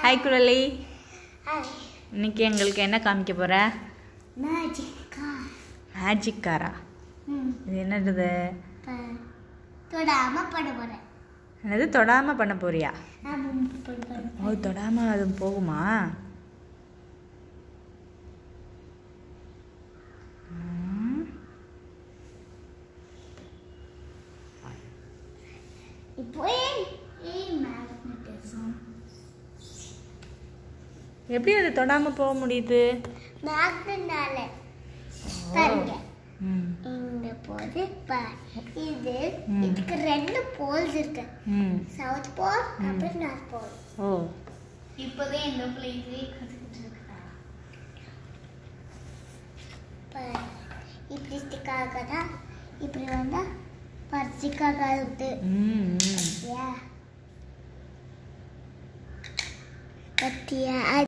Hi குழலி hi இன்னைக்கு எங்களுக்கு என்ன காமிக்க போற மேஜிக் கார் மேஜிக் காரா ம் இது என்னது ப- தொடாம பண்ண போறேன் என்னது தொடாம பண்ண போறியா நான் பண்ண போறேன் ஓ தொடாம அது போகுமா ம். இப்போ ஏன் ஏன் மேக்னட்டிசம் எப்படி அது தொடாம போக முடியுது மேக்னட்னால பாருங்க ம் இங்க போது பார் இது ம். இதுக்கு ரெண்டு போல்ஸ் இருக்கு ம் சவுத் போல் அப்புறம் நார்த் போல் ஓ இப்போதான் இந்த பிளேஸ்லயே கற்றுக்கிட்டு இருக்கிறாங்க பாரு இப்படி ஸ்டிக் ஆகாதா இப்படி வந்தா பறிச்சிக் ஆகாது ம் ம் Yeah. பத்தியா